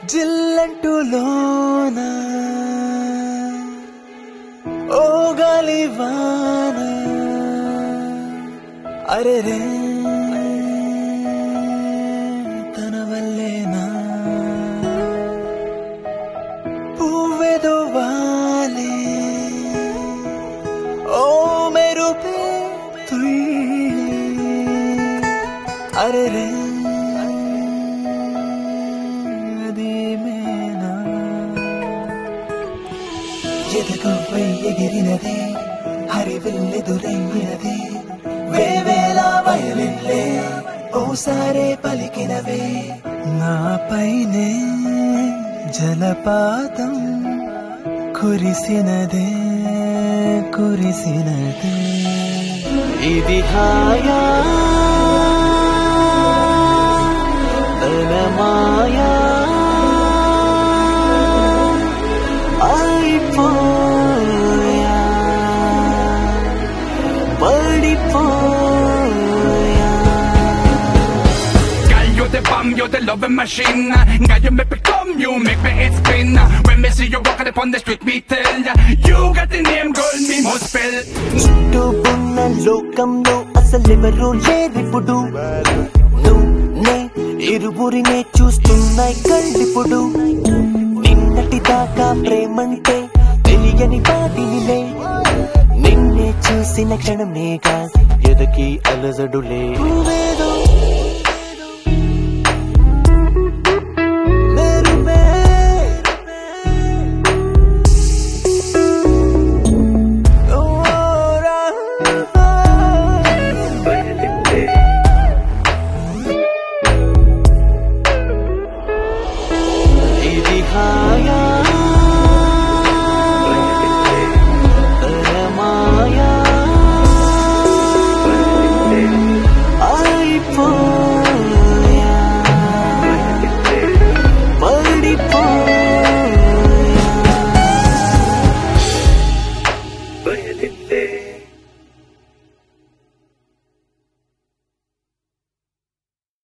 జిల్లంటూ లోన ఓ గాలి వాన అరే రే తన వల్లేనా పువ్వెదో వాలే ఓ మెరుపే తుళ్ళి అరే రే అది మేనా ఎదగవై ఎగిరినదే హరివిల్లెదురయ్యినదే వేవేల వయలిల్లే ఓసారే పలికినవే నాపైనే జలపాతం కురిసినదే కురిసినదే ఇది హాయా తన మాయా అయిపోయా పడిపోయా Girl, you the bomb, you the loving machine. Girl, you make me come, you make me it spin. When me see you walking upon the street, me tell ya, you got the name, girl, me must spell. చుట్టూ ఉన్న లోకంలో అసలెవరూ లేరిప్పుడు నువ్వే ఇరువురినే చూస్తున్నాయి కళ్ళిప్పుడు నిన్నటి దాకా ప్రేమంటే తెలియని పాటినిలే నిన్నే చూసిన క్షణమేగా ఎదకి అలజడులే నువ్వేదో